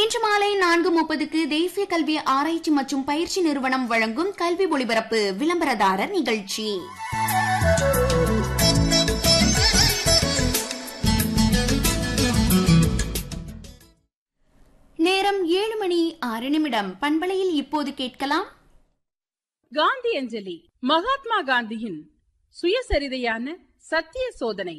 இன்று மாலை நான்கு முப்பதுக்கு தேசிய கல்வி ஆராய்ச்சி மற்றும் பயிற்சி நிறுவனம் வழங்கும் கல்வி ஒளிபரப்பு விளம்பரதாரர் நிகழ்ச்சி நேரம் ஏழு மணி ஆறு நிமிடம் பண்பலையில் இப்போது கேட்கலாம் காந்தி அஞ்சலி மகாத்மா காந்தியின் சுயசரிதையான சத்திய சோதனை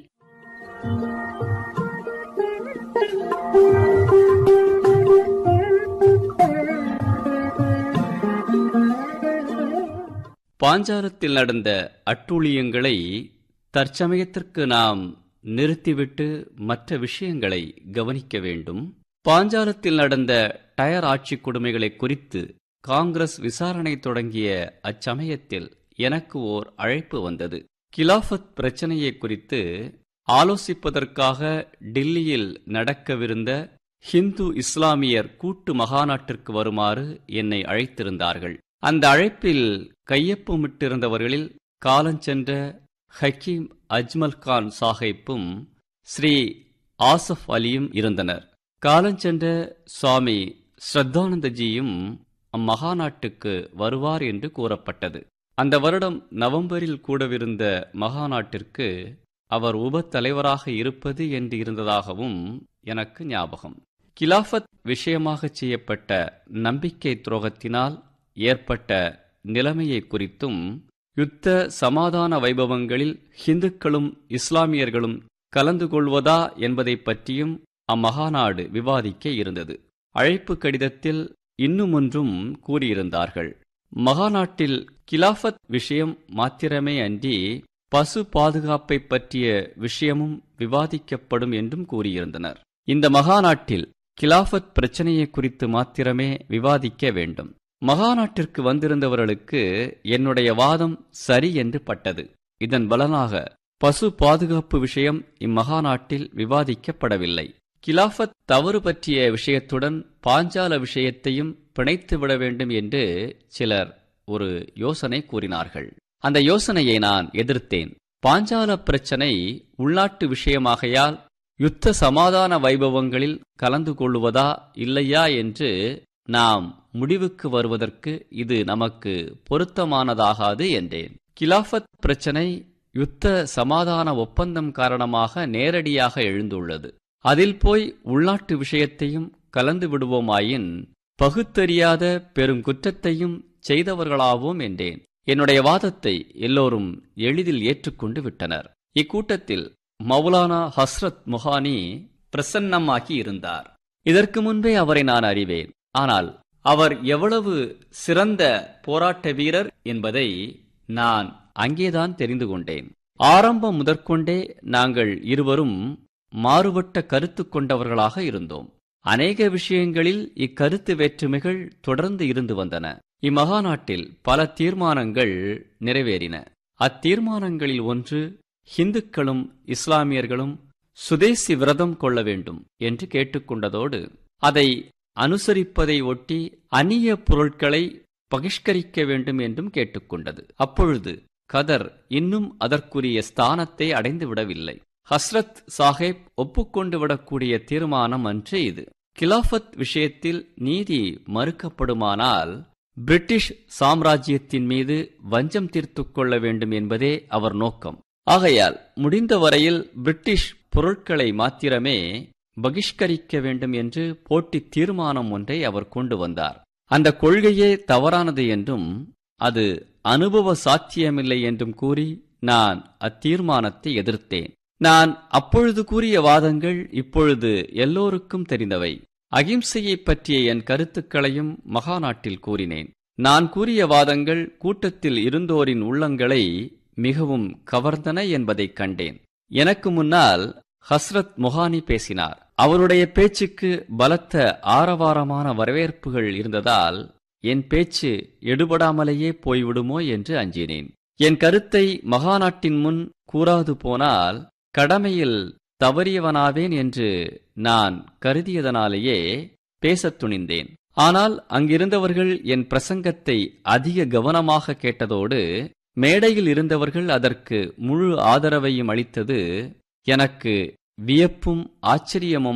பாஞ்சாலத்தில் நடந்த அட்டூழியங்களை தற்சமயத்திற்கு நாம் நிறுத்திவிட்டு மற்ற விஷயங்களை கவனிக்க வேண்டும் பாஞ்சாலத்தில் நடந்த டயர் ஆட்சி கொடுமைகளை குறித்து காங்கிரஸ் விசாரணை தொடங்கிய அச்சமயத்தில் எனக்கு ஓர் அழைப்பு வந்தது கிலாஃபத் பிரச்சனையை குறித்து ஆலோசிப்பதற்காக டில்லியில் நடக்கவிருந்த ஹிந்து இஸ்லாமியர் கூட்டு மகாநாட்டிற்கு வருமாறு என்னை அழைத்திருந்தார்கள் அந்த அழைப்பில் கையொப்பமிட்டிருந்தவர்களில் காலஞ்சென்ற ஹக்கீம் அஜ்மல் கான் சாஹிப்பும் ஸ்ரீ ஆசஃப் அலியும் இருந்தனர் காலஞ்சென்ற சுவாமி ஸ்ரத்தானந்தஜியும் அம்மகாநாட்டுக்கு வருவார் என்று கூறப்பட்டது அந்த வருடம் நவம்பரில் கூடவிருந்த மகாநாட்டிற்கு அவர் உப தலைவராக இருப்பது என்று இருந்ததாகவும் எனக்கு ஞாபகம் கிலாஃபத் விஷயமாக செய்யப்பட்ட நம்பிக்கை துரோகத்தினால் ஏற்பட்ட நிலைமையை குறித்தும் யுத்த சமாதான வைபவங்களில் ஹிந்துக்களும் இஸ்லாமியர்களும் கலந்து கொள்வதா என்பதை பற்றியும் அம்மகாநாடு விவாதிக்க இருந்தது அழைப்பு கடிதத்தில் இன்னும் ஒன்றும் கூறியிருந்தார்கள் மகாநாட்டில் கிலாஃபத் விஷயம் மாத்திரமே அன்றி பசு பாதுகாப்பை பற்றிய விஷயமும் விவாதிக்கப்படும் என்றும் கூறியிருந்தனர் இந்த மகாநாட்டில் கிலாஃபத் பிரச்சனையை குறித்து மாத்திரமே விவாதிக்க வேண்டும் மகாநாட்டிற்கு வந்திருந்தவர்களுக்கு என்னுடைய வாதம் சரி என்று பட்டது இதன் பலனாக பசு பாதுகாப்பு விஷயம் இம்மகாநாட்டில் விவாதிக்கப்படவில்லை கிலாஃபத் தவறு பற்றிய விஷயத்துடன் பாஞ்சால விஷயத்தையும் பிணைத்து விட வேண்டும் என்று சிலர் ஒரு யோசனை கூறினார்கள் அந்த யோசனையை நான் எதிர்த்தேன் பாஞ்சால பிரச்சனை உள்நாட்டு விஷயமாகையால் யுத்த சமாதான வைபவங்களில் கலந்து கொள்வதா இல்லையா என்று நாம் முடிவுக்கு வருவதற்கு இது நமக்கு பொருத்தமானதாகாது என்றேன் கிலாஃபத் பிரச்சனை யுத்த சமாதான ஒப்பந்தம் காரணமாக நேரடியாக எழுந்துள்ளது அதில் போய் உள்நாட்டு விஷயத்தையும் கலந்து விடுவோமாயின் பகுத்தறியாத பெருங்குற்றத்தையும் செய்தவர்களாவோம் என்றேன் என்னுடைய வாதத்தை எல்லோரும் எளிதில் ஏற்றுக்கொண்டு விட்டனர் இக்கூட்டத்தில் மௌலானா ஹஸ்ரத் முஹானி பிரசன்னமாகி இருந்தார் இதற்கு முன்பே அவரை நான் அறிவேன் ஆனால் அவர் எவ்வளவு சிறந்த போராட்ட வீரர் என்பதை நான் அங்கேதான் தெரிந்து கொண்டேன் ஆரம்பம் முதற்கொண்டே நாங்கள் இருவரும் மாறுபட்ட கருத்து கொண்டவர்களாக இருந்தோம் அநேக விஷயங்களில் இக்கருத்து வேற்றுமைகள் தொடர்ந்து இருந்து வந்தன இம்மகாநாட்டில் பல தீர்மானங்கள் நிறைவேறின அத்தீர்மானங்களில் ஒன்று ஹிந்துக்களும் இஸ்லாமியர்களும் சுதேசி விரதம் கொள்ள வேண்டும் என்று கேட்டுக்கொண்டதோடு அதை அனுசரிப்பதை ஒட்டி அந்நிய பொருட்களை பகிஷ்கரிக்க வேண்டும் என்றும் கேட்டுக்கொண்டது அப்பொழுது கதர் இன்னும் அதற்குரிய ஸ்தானத்தை அடைந்து விடவில்லை ஹஸ்ரத் சாஹேப் ஒப்புக்கொண்டு விடக்கூடிய தீர்மானம் அன்று இது கிலாஃபத் விஷயத்தில் நீதி மறுக்கப்படுமானால் பிரிட்டிஷ் சாம்ராஜ்யத்தின் மீது வஞ்சம் தீர்த்து கொள்ள வேண்டும் என்பதே அவர் நோக்கம் ஆகையால் முடிந்த வரையில் பிரிட்டிஷ் பொருட்களை மாத்திரமே பகிஷ்கரிக்க வேண்டும் என்று போட்டி தீர்மானம் ஒன்றை அவர் கொண்டு வந்தார் அந்த கொள்கையே தவறானது என்றும் அது அனுபவ சாத்தியமில்லை என்றும் கூறி நான் அத்தீர்மானத்தை எதிர்த்தேன் நான் அப்பொழுது கூறிய வாதங்கள் இப்பொழுது எல்லோருக்கும் தெரிந்தவை அகிம்சையை பற்றிய என் கருத்துக்களையும் மகாநாட்டில் கூறினேன் நான் கூறிய வாதங்கள் கூட்டத்தில் இருந்தோரின் உள்ளங்களை மிகவும் கவர்ந்தன என்பதைக் கண்டேன் எனக்கு முன்னால் ஹஸ்ரத் மொஹானி பேசினார் அவருடைய பேச்சுக்கு பலத்த ஆரவாரமான வரவேற்புகள் இருந்ததால் என் பேச்சு எடுபடாமலேயே போய்விடுமோ என்று அஞ்சினேன் என் கருத்தை மகாநாட்டின் முன் கூறாது போனால் கடமையில் தவறியவனாவேன் என்று நான் கருதியதனாலேயே பேசத் துணிந்தேன் ஆனால் அங்கிருந்தவர்கள் என் பிரசங்கத்தை அதிக கவனமாக கேட்டதோடு மேடையில் இருந்தவர்கள் அதற்கு முழு ஆதரவையும் அளித்தது எனக்கு வியப்பும் ஆச்சரியமும்